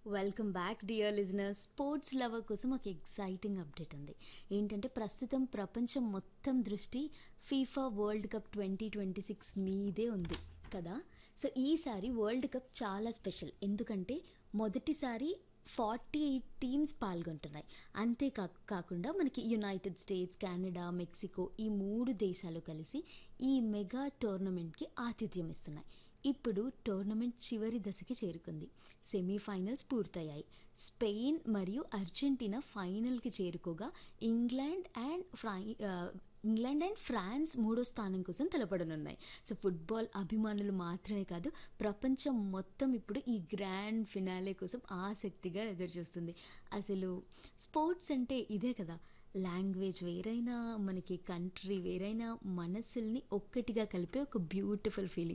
welcome back dear listener sports lover కోసం ఒక exciting update ఉంది ఏంటంటే ప్రస్తుతం ప్రపంచం మొత్తం దృష్టి FIFA World Cup twenty twenty six మీదే ఉంది కదా సో ఈసారి వరల్డ్ కప్ చాలా స్పెషల్ ఎందుకంటే మొదటిసారి ఫార్టీ ఎయిట్ టీమ్స్ పాల్గొంటున్నాయి అంతేకా కాకుండా మనకి యునైటెడ్ స్టేట్స్ కెనడా మెక్సికో ఈ మూడు దేశాలు కలిసి ఈ మెగా టోర్నమెంట్కి ఆతిథ్యం ఇస్తున్నాయి ఇప్పుడు టోర్నమెంట్ చివరి దశకి చేరుకుంది సెమీఫైనల్స్ పూర్తయ్యాయి స్పెయిన్ మరియు అర్జెంటీనా ఫైనల్కి చేరుకోగా ఇంగ్లాండ్ అండ్ ఫ్రై ఆ, ఇంగ్లాండ్ అండ్ ఫ్రాన్స్ మూడో స్థానం కోసం తలపడనున్నాయి సో ఫుట్బాల్ అభిమానులు మాత్రమే కాదు ప్రపంచం మొత్తం ఇప్పుడు ఈ గ్రాండ్ ఫినాలే కోసం ఆసక్తిగా ఎదురుచూస్తుంది అసలు స్పోర్ట్స్ అంటే ఇదే కదా లాంగ్వేజ్ వేరైనా మనకి కంట్రీ వేరైనా మనసుల్ని ఒక్కటిగా కలిపే ఒక బ్యూటిఫుల్ ఫీలింగ్